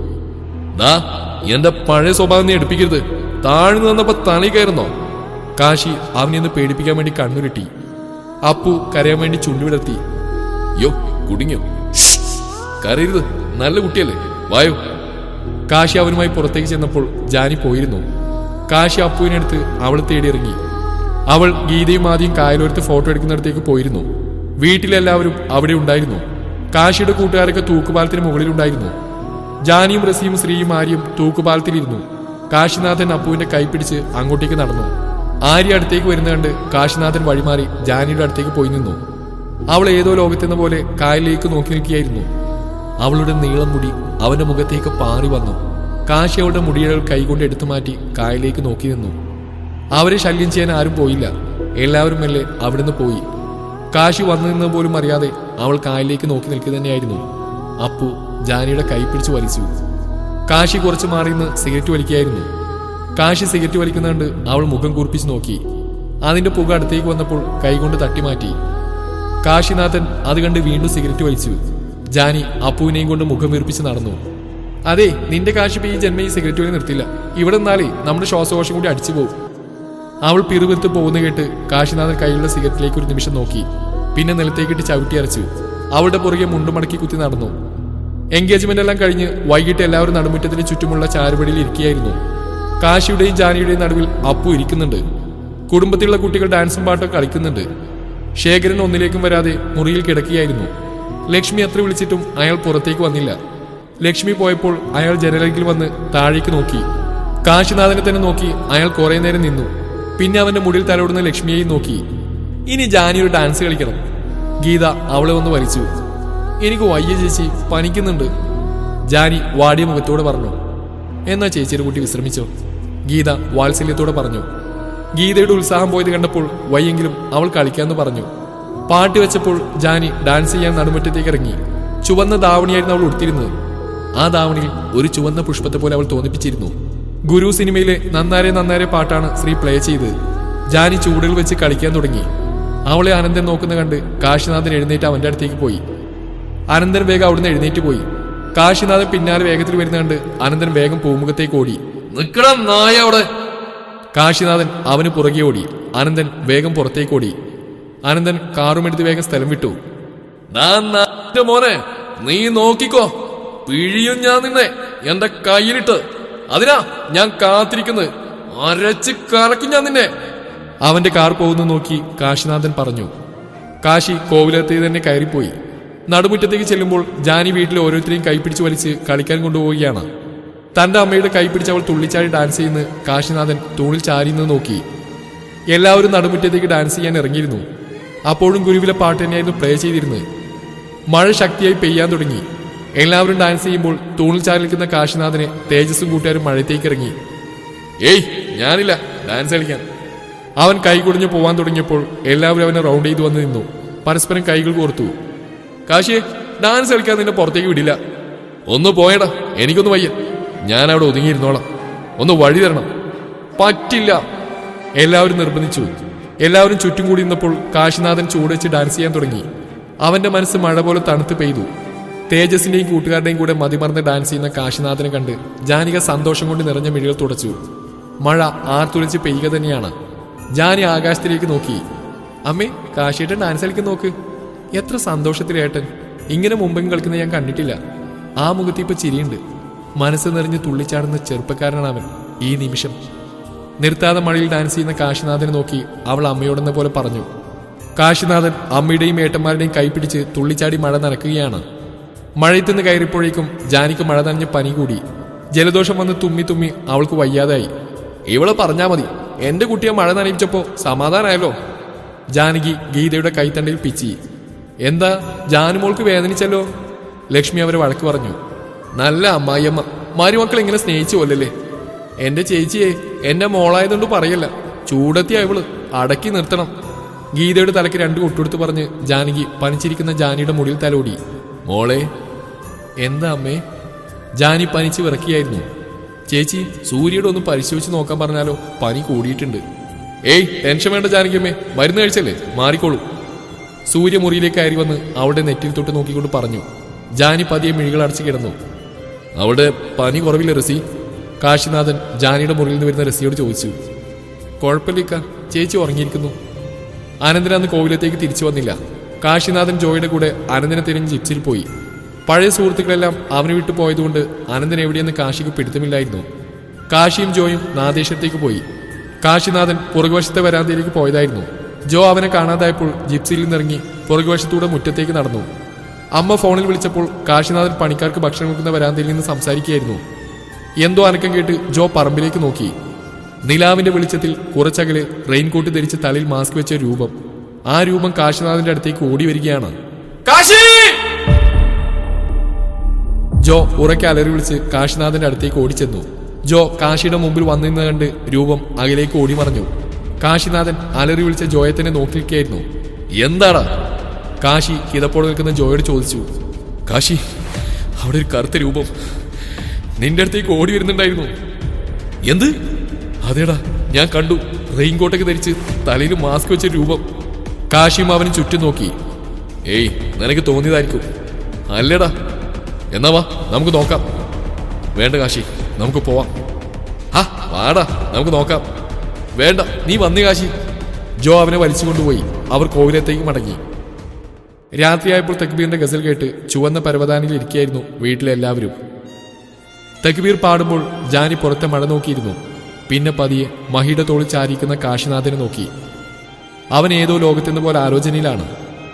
S1: ദാ എന്റെ പഴയ സ്വഭാവം നീ എടുപ്പിക്കരുത് താഴ്ന്നു വന്നപ്പോ തണി കയറുന്നോ കാശി അവനെ ഒന്ന് പേടിപ്പിക്കാൻ വേണ്ടി കണ്ണുരുട്ടി അപ്പു കരയാൻ വേണ്ടി ചുണ്ടുവിടർത്തി യോ കുടുങ്ങിയോ ഷ്ഷ്. കരയരുത് നല്ല കുട്ടിയല്ലേ വായോ കാശി അവനുമായി പുറത്തേക്ക് ചെന്നപ്പോൾ ജാനി പോയിരുന്നു കാശി അപ്പുവിനടുത്ത് അവളെ തേടിയിറങ്ങി അവൾ ഗീതയും ആദ്യം കായലോരത്ത് ഫോട്ടോ എടുക്കുന്നിടത്തേക്ക് പോയിരുന്നു വീട്ടിലെല്ലാവരും അവിടെ ഉണ്ടായിരുന്നു കാശിയുടെ കൂട്ടുകാരൊക്കെ തൂക്കുപാലത്തിന് മുകളിലുണ്ടായിരുന്നു ജാനിയും റസിയും ശ്രീയും ആര്യയും തൂക്കുപാലത്തിലിരുന്നു കാശിനാഥൻ അപ്പുവിന്റെ കൈപിടിച്ച് അങ്ങോട്ടേക്ക് നടന്നു ആര്യ അടുത്തേക്ക് വരുന്ന കണ്ട് കാശിനാഥൻ വഴിമാറി ജാനിയുടെ അടുത്തേക്ക് പോയി നിന്നു അവൾ ഏതോ ലോകത്തെന്ന പോലെ കായലിലേക്ക് നോക്കി നിൽക്കുകയായിരുന്നു അവളുടെ നീളം മുടി അവന്റെ മുഖത്തേക്ക് പാറി വന്നു കാശി അവളുടെ മുടിയകൾ കൈകൊണ്ട് എടുത്തു മാറ്റി കായലിലേക്ക് നോക്കി നിന്നു അവരെ ശല്യം ചെയ്യാൻ ആരും പോയില്ല എല്ലാവരും മെല്ലെ അവിടുന്ന് പോയി കാശി വന്നു നിന്ന് പോലും അറിയാതെ അവൾ കായലിലേക്ക് നോക്കി നിൽക്കുക തന്നെയായിരുന്നു അപ്പു ജാനിയുടെ കൈ പിടിച്ചു വലിച്ചു കാശി കുറച്ച് മാറി നിന്ന് സിഗരറ്റ് വലിക്കുകയായിരുന്നു കാശി സിഗരറ്റ് വലിക്കുന്നുണ്ട് അവൾ മുഖം കൂർപ്പിച്ച് നോക്കി അതിന്റെ പുക അടുത്തേക്ക് വന്നപ്പോൾ കൈകൊണ്ട് തട്ടി മാറ്റി കാശിനാഥൻ അത് കണ്ട് വീണ്ടും സിഗരറ്റ് വലിച്ചു ജാനി അപ്പുവിനെയും കൊണ്ട് മുഖം വീർപ്പിച്ച് നടന്നു അതെ നിന്റെ കാശിപ്പ് ഈ ജന്മ ഈ സിഗരറ്റ് വലി നിർത്തില്ല ഇവിടെ നിന്നാലേ നമ്മുടെ ശ്വാസകോശം കൂടി അടിച്ചു പോകും അവൾ പിറുവിറുത്ത് പോകുന്ന കേട്ട് കാശിനാഥൻ കൈയുള്ള സിഗരറ്റിലേക്ക് ഒരു നിമിഷം നോക്കി പിന്നെ നിലത്തേക്കിട്ട് ചവിട്ടി അരച്ചു അവളുടെ പുറകെ മുണ്ടുമടക്കി കുത്തി നടന്നു എൻഗേജ്മെന്റ് എല്ലാം കഴിഞ്ഞ് വൈകിട്ട് എല്ലാവരും നടുമുറ്റത്തിന് ചുറ്റുമുള്ള ചാരുപടിയിൽ ഇരിക്കുകയായിരുന്നു കാശിയുടെയും ജാനിയുടെയും നടുവിൽ അപ്പു ഇരിക്കുന്നുണ്ട് കുടുംബത്തിലുള്ള കുട്ടികൾ ഡാൻസും പാട്ടൊക്കെ കളിക്കുന്നുണ്ട് ശേഖരൻ ഒന്നിലേക്കും വരാതെ മുറിയിൽ കിടക്കുകയായിരുന്നു ലക്ഷ്മി അത്ര വിളിച്ചിട്ടും അയാൾ പുറത്തേക്ക് വന്നില്ല ലക്ഷ്മി പോയപ്പോൾ അയാൾ ജനലരികിൽ വന്ന് താഴേക്ക് നോക്കി കാശിനാഥനെ തന്നെ നോക്കി അയാൾ കുറെ നേരം നിന്നു പിന്നെ അവന്റെ മുടിയിൽ തലോടുന്ന ലക്ഷ്മിയെയും നോക്കി ഇനി ജാനി ഒരു ഡാൻസ് കളിക്കണം ഗീത അവളെ ഒന്ന് വലിച്ചു എനിക്ക് വയ്യ ചേച്ചി പനിക്കുന്നുണ്ട് ജാനി വാടിയ മുഖത്തോടെ പറഞ്ഞു എന്നാ ചേച്ചിയുടെ കുട്ടി വിശ്രമിച്ചോ ഗീത വാത്സല്യത്തോടെ പറഞ്ഞു ഗീതയുടെ ഉത്സാഹം പോയത് കണ്ടപ്പോൾ വയ്യെങ്കിലും അവൾ കളിക്കാന്ന് പറഞ്ഞു പാട്ട് വെച്ചപ്പോൾ ജാനി ഡാൻസ് ചെയ്യാൻ നടുമുറ്റത്തേക്ക് ഇറങ്ങി ചുവന്ന ദാവണിയായിരുന്നു അവൾ ഉടുത്തിരുന്നത് ആ ദാവണിയിൽ ഒരു ചുവന്ന പുഷ്പത്തെ പോലെ അവൾ തോന്നിപ്പിച്ചിരുന്നു ഗുരു സിനിമയിലെ നന്നാരെ നന്നാരെ പാട്ടാണ് ശ്രീ പ്ലേ ചെയ്തത് ജാനി ചൂടുകൾ വെച്ച് കളിക്കാൻ തുടങ്ങി അവളെ അനന്തൻ നോക്കുന്ന കണ്ട് കാശിനാഥൻ എഴുന്നേറ്റ് അവന്റെ അടുത്തേക്ക് പോയി അനന്തൻ വേഗം അവിടുന്ന് എഴുന്നേറ്റ് പോയി കാശിനാഥൻ പിന്നാലെ വേഗത്തിൽ വരുന്ന കണ്ട് അനന്തൻ വേഗം പൂമുഖത്തേക്ക് ഓടി നിക്കണം നായ അവിടെ കാശിനാഥൻ അവന് പുറകെ ഓടി അനന്തൻ വേഗം പുറത്തേക്ക് ഓടി അനന്തൻ കാറുമെടുത്ത് വേഗം സ്ഥലം വിട്ടു "ദാ മോനെ നീ നോക്കിക്കോ പിഴിയും ഞാൻ നിന്നെ എന്റെ കയ്യിലിട്ട് അതിനാ ഞാൻ കാത്തിരിക്കുന്നത് അരച്ച് കറക്കും ഞാൻ നിന്നെ അവന്റെ കാർ പോകുന്നു നോക്കി കാശിനാഥൻ പറഞ്ഞു കാശി കോവിലത്തെ തന്നെ കയറിപ്പോയി നടുമുറ്റത്തേക്ക് ചെല്ലുമ്പോൾ ജാനി വീട്ടിൽ ഓരോരുത്തരെയും കൈപ്പിടിച്ച് വലിച്ച് കളിക്കാൻ കൊണ്ടുപോവുകയാണ് തന്റെ അമ്മയുടെ കൈപ്പിടിച്ച് അവൾ തുള്ളിച്ചാടി ഡാൻസ് ചെയ്യുന്ന കാശിനാഥൻ തൂണിൽ ചാരിന്ന് നോക്കി എല്ലാവരും നടുമുറ്റത്തേക്ക് ഡാൻസ് ചെയ്യാൻ ഇറങ്ങിയിരുന്നു അപ്പോഴും ഗുരുവിലെ പാട്ട് തന്നെയായിരുന്നു പ്ലേ ചെയ്തിരുന്നത് മഴ ശക്തിയായി പെയ്യാൻ തുടങ്ങി എല്ലാവരും ഡാൻസ് ചെയ്യുമ്പോൾ തൂണിൽ ചാരി നിൽക്കുന്ന കാശിനാഥനെ തേജസ്സും കൂട്ടുകാരും മഴയത്തേക്ക് ഇറങ്ങി ഏയ് ഞാനില്ല ഡാൻസ് കളിക്കാൻ അവൻ കൈ കുടിഞ്ഞു പോവാൻ തുടങ്ങിയപ്പോൾ എല്ലാവരും അവനെ റൗണ്ട് ചെയ്തു വന്ന് നിന്നു പരസ്പരം കൈകൾ കോർത്തു കാശിയെ ഡാൻസ് കളിക്കാൻ നിന്നെ പുറത്തേക്ക് വിടില്ല ഒന്ന് പോയടാ എനിക്കൊന്ന് വയ്യ ഞാൻ അവിടെ ഒതുങ്ങിയിരുന്നോളാം ഒന്ന് വഴി തരണം പറ്റില്ല എല്ലാവരും നിർബന്ധിച്ചു എല്ലാവരും ചുറ്റും കൂടി നിന്നപ്പോൾ കാശിനാഥൻ ചൂട് വെച്ച് ഡാൻസ് ചെയ്യാൻ തുടങ്ങി അവന്റെ മനസ്സ് മഴ പോലെ തണുത്ത് പെയ്തു തേജസിന്റെയും കൂട്ടുകാരുടെയും കൂടെ മതിമറന്ന് ഡാൻസ് ചെയ്യുന്ന കാശിനാഥനെ കണ്ട് ജാനിക സന്തോഷം കൊണ്ട് നിറഞ്ഞ മിഴികൾ തുടച്ചു മഴ ആർത്തുലച്ച് പെയ്യുക തന്നെയാണ് ജാനി ആകാശത്തിലേക്ക് നോക്കി അമ്മേ കാശിയേട്ടൻ ഡാൻസ് കളിക്കുന്ന നോക്ക് എത്ര സന്തോഷത്തിലേട്ടൻ ഇങ്ങനെ മുമ്പും കളിക്കുന്ന ഞാൻ കണ്ടിട്ടില്ല ആ മുഖത്ത് ഇപ്പൊ ചിരിയുണ്ട് മനസ്സ് നിറഞ്ഞ് തുള്ളിച്ചാടുന്ന ചെറുപ്പക്കാരനാണ് അവൻ ഈ നിമിഷം നിർത്താതെ മഴയിൽ ഡാൻസ് ചെയ്യുന്ന കാശിനാഥനെ നോക്കി അവൾ അമ്മയോടെന്ന പോലെ പറഞ്ഞു കാശിനാഥൻ അമ്മയുടെയും ഏട്ടന്മാരുടെയും കൈപിടിച്ച് തുള്ളിച്ചാടി മഴ നനക്കുകയാണ് മഴയത്തുനിന്ന് കയറിയപ്പോഴേക്കും ജാനിക്ക് മഴ നനഞ്ഞ് പനി കൂടി ജലദോഷം വന്ന് തുമ്മി തുമ്മി അവൾക്ക് വയ്യാതായി ഇവളെ പറഞ്ഞാ മതി എന്റെ കുട്ടിയെ മഴ നനയിച്ചപ്പോ സമാധാനായല്ലോ ജാനകി ഗീതയുടെ കൈത്തണ്ടയിൽ പിച്ചി എന്താ ജാനുമോൾക്ക് വേദനിച്ചല്ലോ ലക്ഷ്മി അവരെ വഴക്ക് പറഞ്ഞു നല്ല അമ്മായിയമ്മ മരുമക്കൾ ഇങ്ങനെ സ്നേഹിച്ചു കൊല്ലല്ലേ എന്റെ ചേച്ചിയെ എന്റെ മോളായതുകൊണ്ട് പറയല്ല ചൂടത്തിയ ഇവള് അടക്കി നിർത്തണം ഗീതയുടെ തലയ്ക്ക് രണ്ട് കൊട്ടുകൊടുത്ത് പറഞ്ഞ് ജാനകി പനിച്ചിരിക്കുന്ന ജാനിയുടെ മുടിയിൽ തലോടി മോളെ എന്താ അമ്മേ ജാനി പനിച്ച് വിറക്കിയായിരുന്നു ചേച്ചി സൂര്യയുടെ ഒന്ന് പരിശോധിച്ച് നോക്കാൻ പറഞ്ഞാലോ പനി കൂടിയിട്ടുണ്ട് ഏയ് ടെൻഷൻ വേണ്ട ജാനകിയമ്മേ മരുന്ന് കഴിച്ചല്ലേ മാറിക്കോളൂ സൂര്യ മുറിയിലേക്ക് കയറി വന്ന് അവളുടെ നെറ്റിൽ തൊട്ട് നോക്കിക്കൊണ്ട് പറഞ്ഞു ജാനി പതിയെ മിഴികൾ അടച്ചു കിടന്നു അവിടെ പനി കുറവില്ല റസി കാശിനാഥൻ ജാനിയുടെ മുറിയിൽ നിന്ന് വരുന്ന റസിയോട് ചോദിച്ചു കുഴപ്പമില്ല ചേച്ചി ഉറങ്ങിയിരിക്കുന്നു അനന്തൻ അന്ന് കോവിലത്തേക്ക് തിരിച്ചു വന്നില്ല കാശിനാഥൻ ജോയുടെ കൂടെ അനന്തനെ തിരിഞ്ഞ് ജിപ്സിൽ പോയി പഴയ സുഹൃത്തുക്കളെല്ലാം അവനെ വിട്ടു പോയതുകൊണ്ട് അനന്തൻ എവിടെയെന്ന് കാശിക്ക് പിടുത്തമില്ലായിരുന്നു കാശിയും ജോയും നാദേശത്തേക്ക് പോയി കാശിനാഥൻ പുറകുവശത്തെ വരാന്തയിലേക്ക് പോയതായിരുന്നു ജോ അവനെ കാണാതായപ്പോൾ ജിപ്സിയിൽ നിന്നിറങ്ങി പുറകുവശത്തൂടെ മുറ്റത്തേക്ക് നടന്നു അമ്മ ഫോണിൽ വിളിച്ചപ്പോൾ കാശിനാഥൻ പണിക്കാർക്ക് ഭക്ഷണം കൊടുക്കുന്ന വരാന്തയിൽ നിന്ന് സംസാരിക്കുകയായിരുന്നു എന്തോ അനക്കം കേട്ട് ജോ പറമ്പിലേക്ക് നോക്കി നിലാവിന്റെ വെളിച്ചത്തിൽ കുറച്ചകലെ റെയിൻകോട്ട് ധരിച്ച് തലയിൽ മാസ്ക് വെച്ച രൂപം ആ രൂപം കാശിനാഥന്റെ അടുത്തേക്ക് ഓടി വരികയാണ് കാശി ജോ ഉറക്കെ അലറി വിളിച്ച് കാശിനാഥന്റെ അടുത്തേക്ക് ഓടിച്ചെന്നു ജോ കാശിയുടെ മുമ്പിൽ വന്നിരുന്ന കണ്ട് രൂപം അകലേക്ക് ഓടി മറഞ്ഞു കാശിനാഥൻ അലറി വിളിച്ച ജോയെ തന്നെ നോക്കി നിൽക്കുകയായിരുന്നു എന്താടാ കാശി കിതപ്പോടെ നിൽക്കുന്ന ജോയോട് ചോദിച്ചു കാശി അവിടെ ഒരു കറുത്ത രൂപം നിന്റെ അടുത്തേക്ക് ഓടി വരുന്നുണ്ടായിരുന്നു എന്ത് അതേടാ ഞാൻ കണ്ടു റെയിൻകോട്ടൊക്കെ ധരിച്ച് തലയിൽ മാസ്ക് വെച്ച രൂപം കാശിയും അവന് ചുറ്റും നോക്കി ഏയ് നിനക്ക് തോന്നിയതായിരിക്കും അല്ലേടാ എന്നാ വാ നമുക്ക് നോക്കാം വേണ്ട കാശി നമുക്ക് പോവാം ആ വാടാ നമുക്ക് നോക്കാം വേണ്ട നീ വന്നു കാശി ജോ അവനെ വലിച്ചു കൊണ്ടുപോയി അവർ കോവിലത്തേക്ക് മടങ്ങി രാത്രിയായപ്പോൾ തക്ബീറിന്റെ ഗസൽ കേട്ട് ചുവന്ന പരവതാനിയിൽ ഇരിക്കുകയായിരുന്നു വീട്ടിലെ എല്ലാവരും തക്ബീർ പാടുമ്പോൾ ജാനി പുറത്തെ മഴ നോക്കിയിരുന്നു പിന്നെ പതിയെ മഹിയുടെ തോളിൽ ചാരിക്കുന്ന കാശിനാഥനെ നോക്കി അവൻ ഏതോ ലോകത്തെന്ന പോലെ ആലോചനയിലാണ്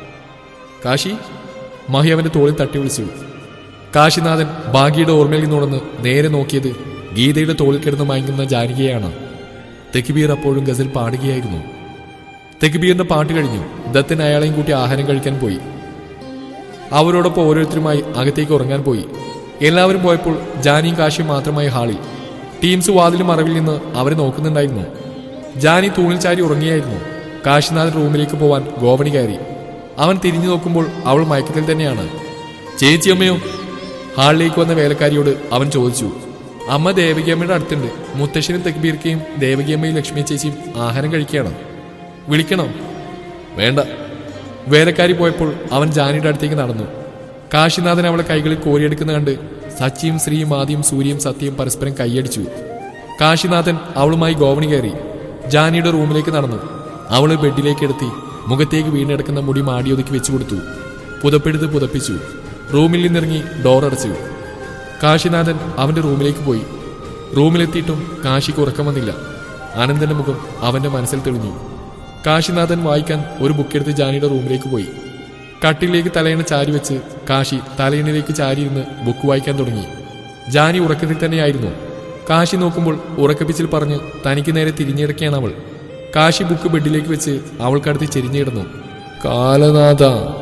S1: കാശി മഹി അവന്റെ തോളിൽ തട്ടി വിളിച്ചു കാശിനാഥൻ ഭാഗ്യയുടെ ഓർമ്മയിൽ നിന്നുണർന്ന് നേരെ നോക്കിയത് ഗീതയുടെ തോളിൽ കിടന്ന് മയങ്ങുന്ന ജാനകിയാണ് തെക്കുബീർ അപ്പോഴും ഗസൽ പാടുകയായിരുന്നു തെക്കുബീറിന്റെ പാട്ട് കഴിഞ്ഞു ദത്തൻ അയാളെയും കൂട്ടി ആഹാരം കഴിക്കാൻ പോയി അവരോടൊപ്പം ഓരോരുത്തരുമായി അകത്തേക്ക് ഉറങ്ങാൻ പോയി എല്ലാവരും പോയപ്പോൾ ജാനിയും കാശിയും മാത്രമായി ഹാളിൽ ടീംസ് വാതിലും മറവിൽ നിന്ന് അവരെ നോക്കുന്നുണ്ടായിരുന്നു ജാനി തൂണിൽ ചാരി ഉറങ്ങിയായിരുന്നു കാശിനാഥൻ റൂമിലേക്ക് പോവാൻ ഗോവണി കയറി അവൻ തിരിഞ്ഞു നോക്കുമ്പോൾ അവൾ മയക്കത്തിൽ തന്നെയാണ് ചേച്ചിയമ്മയോ ഹാളിലേക്ക് വന്ന വേലക്കാരിയോട് അവൻ ചോദിച്ചു അമ്മ ദേവകിയമ്മയുടെ അടുത്തുണ്ട് മുത്തശ്ശനും തെക്ബീർക്കയും ദേവകിയമ്മയും ലക്ഷ്മി ചേച്ചിയും ആഹാരം കഴിക്കുകയാണ് വിളിക്കണോ വേണ്ട വേലക്കാരി പോയപ്പോൾ അവൻ ജാനിയുടെ അടുത്തേക്ക് നടന്നു കാശിനാഥൻ അവളെ കൈകളിൽ കോരിയെടുക്കുന്ന കണ്ട് സച്ചിയും ശ്രീയും ആദ്യം സൂര്യയും സത്യയും പരസ്പരം കൈയടിച്ചു കാശിനാഥൻ അവളുമായി ഗോവണി കയറി ജാനിയുടെ റൂമിലേക്ക് നടന്നു അവളെ ബെഡിലേക്ക് എടുത്തി മുഖത്തേക്ക് വീണെടുക്കുന്ന മുടി മാടിയൊതുക്കി വെച്ചു കൊടുത്തു പുതപ്പെടുത്ത് പുതപ്പിച്ചു റൂമിൽ നിന്നിറങ്ങി ഡോർ അടച്ചു കാശിനാഥൻ അവന്റെ റൂമിലേക്ക് പോയി റൂമിലെത്തിയിട്ടും കാശിക്ക് ഉറക്കം വന്നില്ല ആനന്ദന്റെ മുഖം അവന്റെ മനസ്സിൽ തെളിഞ്ഞു കാശിനാഥൻ വായിക്കാൻ ഒരു ബുക്കെടുത്ത് ജാനിയുടെ റൂമിലേക്ക് പോയി കട്ടിലേക്ക് തലയണ ചാരി വെച്ച് കാശി തലയണിലേക്ക് ചാരിയിരുന്ന് ബുക്ക് വായിക്കാൻ തുടങ്ങി ജാനി ഉറക്കത്തിൽ തന്നെയായിരുന്നു കാശി നോക്കുമ്പോൾ ഉറക്കപ്പിച്ചിൽ പറഞ്ഞ് തനിക്ക് നേരെ തിരിഞ്ഞിടക്കുകയാണ് അവൾ കാശി ബുക്ക് ബെഡിലേക്ക് വെച്ച് അവൾക്കടുത്ത് ചെരിഞ്ഞിടുന്നു കാലനാഥ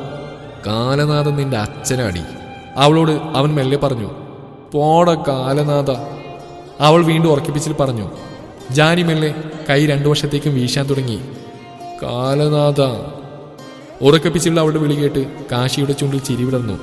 S1: കാലനാഥൻ നിന്റെ അച്ഛനാടി അവളോട് അവൻ മെല്ലെ പറഞ്ഞു പോട കാലനാഥ അവൾ വീണ്ടും ഉറക്കിപ്പിച്ചിൽ പറഞ്ഞു ജാനി മെല്ലെ കൈ രണ്ടു വർഷത്തേക്കും വീശാൻ തുടങ്ങി കാലനാഥ ഉറക്കപ്പിച്ചുള്ള അവളുടെ വിളി കേട്ട് കാശിയുടെ ചുണ്ടിൽ ചിരി വിടർന്നു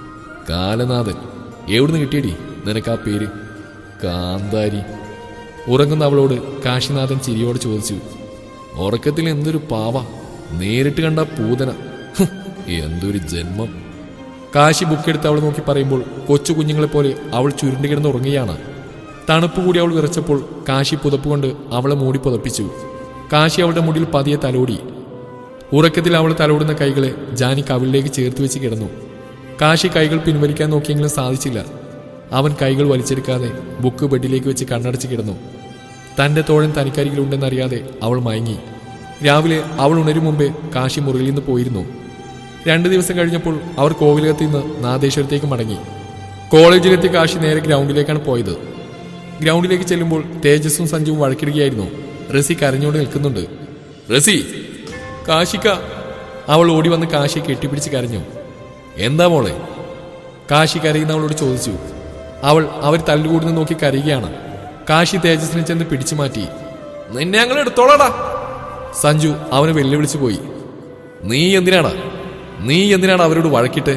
S1: കാലനാഥൻ എവിടുന്ന് കിട്ടിയടി നിനക്ക് ആ പേര് കാന്താരി ഉറങ്ങുന്ന അവളോട് കാശിനാഥൻ ചിരിയോട് ചോദിച്ചു ഉറക്കത്തിൽ എന്തൊരു പാവ നേരിട്ട് കണ്ട പൂതന ഹ്, എന്തൊരു ജന്മം കാശി ബുക്കെടുത്ത് അവൾ നോക്കി പറയുമ്പോൾ കൊച്ചു കുഞ്ഞുങ്ങളെ പോലെ അവൾ ചുരുണ്ടി കിടന്ന് ഉറങ്ങുകയാണ് തണുപ്പ് കൂടി അവൾ വിറച്ചപ്പോൾ കാശി പുതപ്പ് കൊണ്ട് അവളെ മൂടി പുതപ്പിച്ചു കാശി അവളുടെ മുടിയിൽ പതിയെ തലോടി ഉറക്കത്തിൽ അവൾ തലോടുന്ന കൈകളെ ജാനി കവിളിലേക്ക് ചേർത്ത് വെച്ച് കിടന്നു കാശി കൈകൾ പിൻവലിക്കാൻ നോക്കിയെങ്കിലും സാധിച്ചില്ല അവൻ കൈകൾ വലിച്ചെടുക്കാതെ ബുക്ക് ബെഡിലേക്ക് വെച്ച് കണ്ണടച്ച് കിടന്നു തന്റെ തോഴൻ തനിക്കരികിലുണ്ടെന്നറിയാതെ അവൾ മയങ്ങി രാവിലെ അവൾ ഉണരും മുമ്പേ കാശി മുറിയിൽ നിന്ന് പോയിരുന്നു രണ്ടു ദിവസം കഴിഞ്ഞപ്പോൾ അവർ കോവിലകത്തിൽ നിന്ന് നാദേശ്വരത്തേക്ക് മടങ്ങി കോളേജിലെത്തിയ കാശി നേരെ ഗ്രൗണ്ടിലേക്കാണ് പോയത് ഗ്രൗണ്ടിലേക്ക് ചെല്ലുമ്പോൾ തേജസ്സും സഞ്ജുവും വഴക്കിടുകയായിരുന്നു റസി കരഞ്ഞുകൊണ്ട് നിൽക്കുന്നുണ്ട് റസി കാശിക്ക അവൾ ഓടി വന്ന് കാശിയെ കെട്ടിപ്പിടിച്ച് കരഞ്ഞു എന്താ മോളെ കാശി കരയുന്നവളോട് ചോദിച്ചു അവൾ അവർ തല്ലുകൂടുന്ന് നോക്കി കരയുകയാണ് കാശി തേജസ്സിനെ ചെന്ന് പിടിച്ചു മാറ്റി നിന്നെ ഞങ്ങൾ എടുത്തോളാടാ സഞ്ജു അവനെ വെല്ലുവിളിച്ചു പോയി നീ എന്തിനാടാ നീ എന്തിനാണ് അവരോട് വഴക്കിട്ട്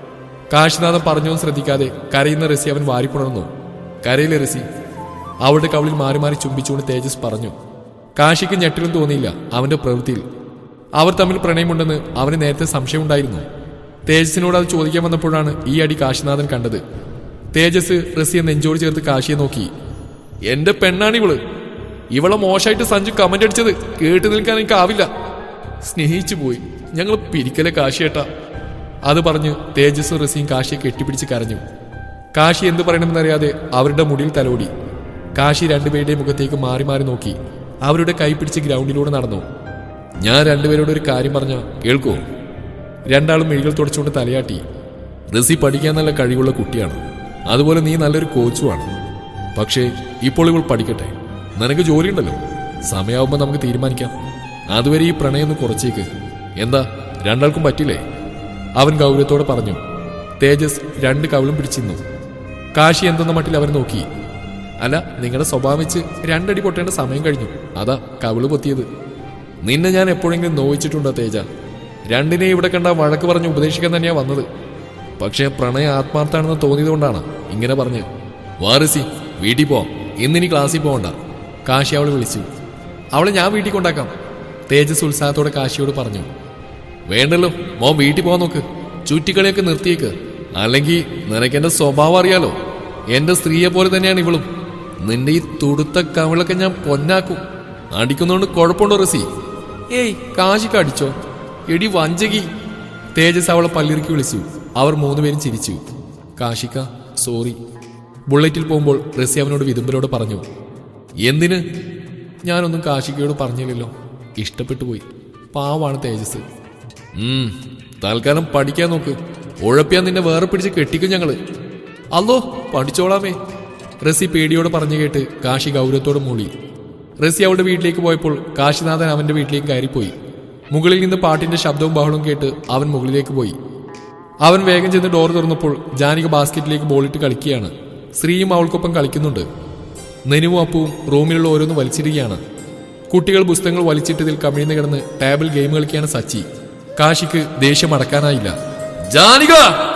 S1: കാശിനാഥൻ പറഞ്ഞൊന്നും ശ്രദ്ധിക്കാതെ കരയുന്ന റസി അവൻ വാരിപ്പുണർന്നു കരയിലെ റസി അവളുടെ കവിളിൽ മാറി മാറി ചുംബിച്ചുകൊണ്ട് തേജസ് പറഞ്ഞു കാശിക്ക് ഞെട്ടിലും തോന്നിയില്ല അവന്റെ പ്രവൃത്തിയിൽ അവർ തമ്മിൽ പ്രണയമുണ്ടെന്ന് അവന് നേരത്തെ സംശയമുണ്ടായിരുന്നു തേജസിനോട് അത് ചോദിക്കാൻ വന്നപ്പോഴാണ് ഈ അടി കാശിനാഥൻ കണ്ടത് തേജസ് റസിയെ നെഞ്ചോട് ചേർത്ത് കാശിയെ നോക്കി എന്റെ പെണ്ണാണിവള് ഇവളെ മോശമായിട്ട് സഞ്ജു കമന്റ് അടിച്ചത് കേട്ടു നിൽക്കാൻ എനിക്ക് ആവില്ല സ്നേഹിച്ചു പോയി ഞങ്ങൾ പിരിക്കലെ കാശിയേട്ടാ അത് പറഞ്ഞ് തേജസ് റസിയും കാശിയെ കെട്ടിപ്പിടിച്ച് കരഞ്ഞു കാശി എന്ത് പറയണമെന്നറിയാതെ അവരുടെ മുടിയിൽ തലോടി കാശി രണ്ടുപേരുടെയും മുഖത്തേക്ക് മാറി മാറി നോക്കി അവരുടെ കൈ പിടിച്ച് ഗ്രൗണ്ടിലൂടെ നടന്നു ഞാൻ രണ്ടുപേരോട് ഒരു കാര്യം പറഞ്ഞ കേൾക്കോ രണ്ടാളും മിഴികൾ തുടച്ചുകൊണ്ട് തലയാട്ടി റസി പഠിക്കാൻ നല്ല കഴിവുള്ള കുട്ടിയാണ് അതുപോലെ നീ നല്ലൊരു കോച്ചുമാണ് പക്ഷേ ഇപ്പോൾ ഇവൾ പഠിക്കട്ടെ നിനക്ക് ജോലിയുണ്ടല്ലോ സമയമാവുമ്പോൾ നമുക്ക് തീരുമാനിക്കാം അതുവരെ ഈ പ്രണയം ഒന്ന് കുറച്ചേക്ക് എന്താ രണ്ടാൾക്കും പറ്റില്ലേ അവൻ ഗൗരവത്തോടെ പറഞ്ഞു തേജസ് രണ്ട് കവിളും പിടിച്ചിരുന്നു കാശി എന്തെന്ന മട്ടിൽ അവൻ നോക്കി അല്ല നിങ്ങളുടെ സ്വഭാവം വെച്ച് രണ്ടടി പൊട്ടേണ്ട സമയം കഴിഞ്ഞു അതാ കവിള് പൊത്തിയത് നിന്നെ ഞാൻ എപ്പോഴെങ്കിലും നോവിച്ചിട്ടുണ്ടോ തേജ രണ്ടിനെ ഇവിടെ കണ്ട വഴക്ക് പറഞ്ഞ് ഉപദേശിക്കാൻ തന്നെയാ വന്നത് പക്ഷേ പ്രണയം ആത്മാർത്ഥാണെന്ന് തോന്നിയതുകൊണ്ടാണ് ഇങ്ങനെ പറഞ്ഞ് വാറിസി വീട്ടിൽ പോവാം ഇന്നിനി ക്ലാസ്സിൽ പോകണ്ട കാശി അവളെ വിളിച്ചു അവളെ ഞാൻ വീട്ടിൽ കൊണ്ടാക്കാം തേജസ് ഉത്സാഹത്തോടെ കാശിയോട് പറഞ്ഞു വേണ്ടല്ലോ മോൻ വീട്ടിൽ പോകാൻ നോക്ക് ചുറ്റിക്കളിയൊക്കെ നിർത്തിയേക്ക് അല്ലെങ്കിൽ നിനക്ക് എന്റെ സ്വഭാവം അറിയാലോ എന്റെ സ്ത്രീയെ പോലെ തന്നെയാണ് ഇവളും നിന്റെ ഈ തുടുത്ത കവിളൊക്കെ ഞാൻ പൊന്നാക്കും അടിക്കുന്നോണ്ട് കുഴപ്പമുണ്ടോ റസി ഏയ് കാശിക്ക് അടിച്ചോ എടി വഞ്ചകി തേജസ് അവളെ പല്ലിറുക്കി വിളിച്ചു അവർ മൂന്നുപേരും ചിരിച്ചു കാശിക്ക സോറി ബുള്ളറ്റിൽ പോകുമ്പോൾ റസി അവനോട് വിതുമ്പലോട് പറഞ്ഞു എന്തിന് ഞാനൊന്നും കാശിക്കയോട് പറഞ്ഞില്ലല്ലോ ഇഷ്ടപ്പെട്ടു പോയി പാവാണ് തേജസ് ഉം, തൽക്കാലം പഠിക്കാൻ നോക്ക് ഉഴപ്പിയാൻ നിന്നെ വേറെ പിടിച്ച് കെട്ടിക്കും ഞങ്ങള് അല്ലോ പഠിച്ചോളാമേ റസി പേടിയോട് പറഞ്ഞു കേട്ട് കാശി ഗൗരവത്തോട് മൂളി റസി അവളുടെ വീട്ടിലേക്ക് പോയപ്പോൾ കാശിനാഥൻ അവന്റെ വീട്ടിലേക്ക് കയറിപ്പോയി മുകളിൽ നിന്ന് പാട്ടിന്റെ ശബ്ദവും ബഹളവും കേട്ട് അവൻ മുകളിലേക്ക് പോയി അവൻ വേഗം ചെന്ന് ഡോർ തുറന്നപ്പോൾ ജാനിക ബാസ്ക്കറ്റിലേക്ക് ബോളിട്ട് കളിക്കുകയാണ് ശ്രീയും അവൾക്കൊപ്പം കളിക്കുന്നുണ്ട് നെനുവും അപ്പവും റൂമിലുള്ള ഓരോന്ന് വലിച്ചിടുകയാണ് കുട്ടികൾ പുസ്തകങ്ങൾ വലിച്ചിട്ടതിൽ കമിഴ്ന്ന് കിടന്ന് ടേബിൾ ഗെയിം കളിക്കുകയാണ് സച്ചി കാശിക്ക് ദേഷ്യം അടക്കാനായില്ല ജാനിക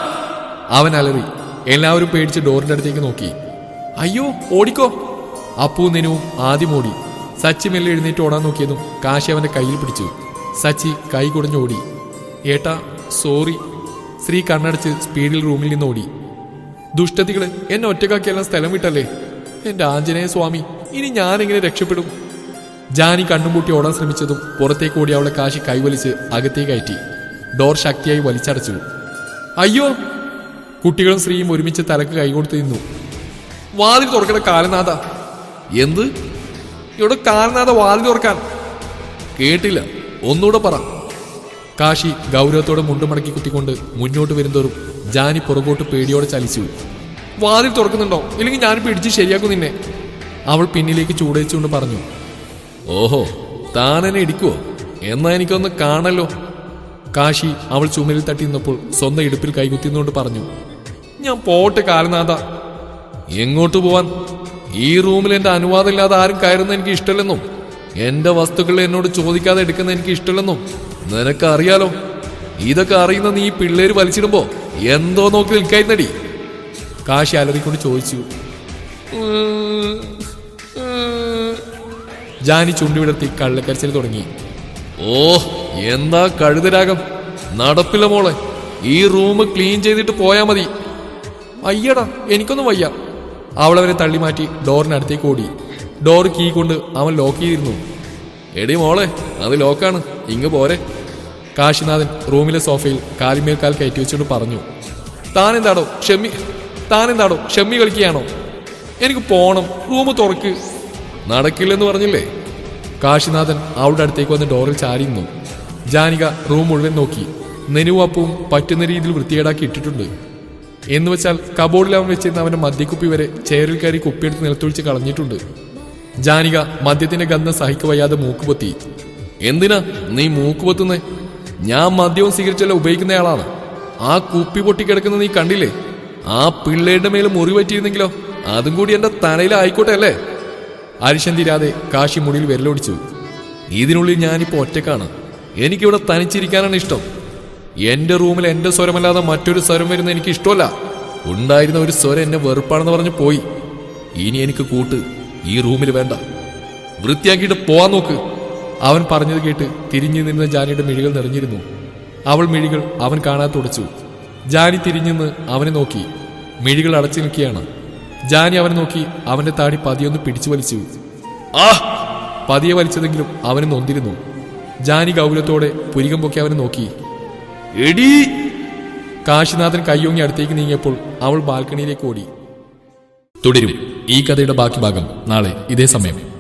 S1: അവൻ അലറി എല്ലാവരും പേടിച്ച് ഡോറിന്റെ അടുത്തേക്ക് നോക്കി അയ്യോ ഓടിക്കോ അപ്പു നെനുവും ആദ്യം ഓടി സച്ചി മെല്ലെ എഴുന്നേറ്റ് ഓടാൻ നോക്കിയതും കാശി അവന്റെ കയ്യിൽ പിടിച്ചു സച്ചി കൈ കുടഞ്ഞ് ഓടി ഏട്ടാ സോറി ശ്രീ കണ്ണടച്ച് സ്പീഡിൽ റൂമിൽ നിന്ന് ഓടി ദുഷ്ടതികള് എന്നെ ഒറ്റക്കാക്കിയെല്ലാം സ്ഥലം വിട്ടല്ലേ എന്റെ ആഞ്ജനേയ സ്വാമി ഇനി ഞാനെങ്ങനെ രക്ഷപ്പെടും ജാനി കണ്ണും പൂട്ടി ഓടാൻ ശ്രമിച്ചതും പുറത്തേക്ക് ഓടി അവളെ കാശി കൈവലിച്ച് അകത്തേക്ക് കയറ്റി ഡോർ ശക്തിയായി വലിച്ചടച്ചു അയ്യോ കുട്ടികളും സ്ത്രീയും ഒരുമിച്ച് തലക്ക് കൈകൊടുത്ത് നിന്നു വാതിൽ തുറക്കണ കാലനാഥ എന്ത് ഇവിടെ കാലനാഥ വാതിൽ തുറക്കാൻ കേട്ടില്ല ഒന്നുകൂടെ പറ കാശി ഗൗരവത്തോടെ മുണ്ടുമടക്കി കുത്തിക്കൊണ്ട് മുന്നോട്ട് വരുന്തോറും ജാനി പുറകോട്ട് പേടിയോടെ ചലിച്ചു വാതിൽ തുറക്കുന്നുണ്ടോ ഇല്ലെങ്കിൽ ഞാൻ പിടിച്ച് ശരിയാക്കും നിന്നെ അവൾ പിന്നിലേക്ക് ചൂടേച്ചുകൊണ്ട് പറഞ്ഞു ഓഹോ താൻ എന്നെ ഇടിക്കുവോ എന്നാ എനിക്കൊന്ന് കാണല്ലോ കാശി അവൾ ചുമലിൽ തട്ടി നിന്നപ്പോൾ സ്വന്തം ഇടുപ്പിൽ കൈകുത്തിന്നുകൊണ്ട് പറഞ്ഞു ഞാൻ പോട്ടെ കാലനാഥ എങ്ങോട്ട് പോവാൻ ഈ റൂമിൽ എന്റെ അനുവാദം ഇല്ലാതെ ആരും കയറുന്ന എനിക്ക് ഇഷ്ടമല്ലെന്നും എന്റെ വസ്തുക്കൾ എന്നോട് ചോദിക്കാതെ എടുക്കുന്ന എനിക്ക് ഇഷ്ടമല്ലെന്നും നിനക്ക് അറിയാലോ ഇതൊക്കെ അറിയുന്ന നീ പിള്ളേര് വലിച്ചിടുമ്പോ എന്തോ നോക്കി നിൽക്കായിരുന്നടി കാശി അലറിക്കൊണ്ട് ചോദിച്ചു "ഉം, ഉം." ജാനി ചുണ്ടി വിടർത്തി കള്ളക്കരച്ചിൽ തുടങ്ങി ഓ എന്താ കഴുതരാഗം നടപ്പില്ല മോളെ ഈ റൂം ക്ലീൻ ചെയ്തിട്ട് പോയാ മതി അയ്യടാ എനിക്കൊന്നും വയ്യ അവളവരെ തള്ളി മാറ്റി ഡോറിനടുത്തേക്ക് ഓടി ഡോർ കീ കൊണ്ട് അവൻ ലോക്ക് ചെയ്തിരുന്നു എടി മോളെ അത് ലോക്കാണ് ഇങ്ങ് പോരെ കാശിനാഥൻ റൂമിലെ സോഫയിൽ കാലിമേൽ കാൽ കയറ്റി വെച്ചുകൊണ്ട് പറഞ്ഞു താനെന്താടോ ഷമ്മി താനെന്താടോ ഷമ്മി കളിക്കുകയാണോ എനിക്ക് പോണം റൂം തുറക്ക് നടക്കില്ലെന്ന് പറഞ്ഞില്ലേ കാശിനാഥൻ അവളുടെ അടുത്തേക്ക് വന്ന് ഡോറിൽ ചാരിയിരുന്നു ജാനിക റൂം മുഴുവൻ നോക്കി നെനുവും അപ്പവും പറ്റുന്ന രീതിയിൽ വൃത്തികേടാക്കി ഇട്ടിട്ടുണ്ട് എന്ന് വെച്ചാൽ കബോർഡിൽ അവൻ വെച്ചിരുന്ന അവന്റെ മദ്യക്കുപ്പി വരെ ചെയറിൽ കയറി കുപ്പിയെടുത്ത് നിലത്തൊഴിച്ച് കളഞ്ഞിട്ടുണ്ട് ജാനിക മദ്യത്തിന്റെ ഗന്ധം സഹിക്ക വയ്യാതെ മൂക്കുപൊത്തി എന്തിനാ നീ മൂക്കുപൊത്തുന്നേ ഞാൻ മദ്യവും സിഗരറ്റെല്ലാം ഉപയോഗിക്കുന്നയാളാണ് ആ കുപ്പി പൊട്ടിക്കിടക്കുന്ന നീ കണ്ടില്ലേ ആ പിള്ളേരുടെ മേൽ മുറി പറ്റിയിരുന്നെങ്കിലോ അതും കൂടി എന്റെ തലയിലായിക്കോട്ടെ അല്ലേ അരിശം തീരാതെ കാശി മുടിയിൽ വിരലൊടിച്ചു ഇതിനുള്ളിൽ ഞാനിപ്പോ ഒറ്റക്കാണ് എനിക്കിവിടെ തനിച്ചിരിക്കാനാണ് ഇഷ്ടം എന്റെ റൂമിൽ എന്റെ സ്വരമല്ലാതെ മറ്റൊരു സ്വരം വരുന്ന എനിക്ക് ഇഷ്ടമല്ല ഉണ്ടായിരുന്ന ഒരു സ്വരം എന്നെ വെറുപ്പാണെന്ന് പറഞ്ഞ് പോയി ഇനി എനിക്ക് കൂട്ട് ഈ റൂമിൽ വേണ്ട വൃത്തിയാക്കിയിട്ട് പോവാൻ നോക്ക് അവൻ പറഞ്ഞത് കേട്ട് തിരിഞ്ഞു നിന്ന ജാനിയുടെ മിഴികൾ നിറഞ്ഞിരുന്നു അവൾ മിഴികൾ അവൻ കാണാതെ തുടച്ചു ജാനി തിരിഞ്ഞെന്ന് അവനെ നോക്കി മിഴികൾ അടച്ചു നിൽക്കുകയാണ് ജാനി അവനെ നോക്കി അവന്റെ താടി പതിയൊന്ന് പിടിച്ചു വലിച്ചു ആ പതിയെ വലിച്ചതെങ്കിലും അവന് നൊന്തിരുന്നു ജാനി ഗൗരവത്തോടെ പുരികം പൊക്കി അവനെ നോക്കി എടീ കാശിനാഥൻ കയ്യോങ്ങി അടുത്തേക്ക് നീങ്ങിയപ്പോൾ അവൾ ബാൽക്കണിയിലേക്ക് ഓടി തുടരും ഈ കഥയുടെ ബാക്കി ഭാഗം നാളെ ഇതേ സമയം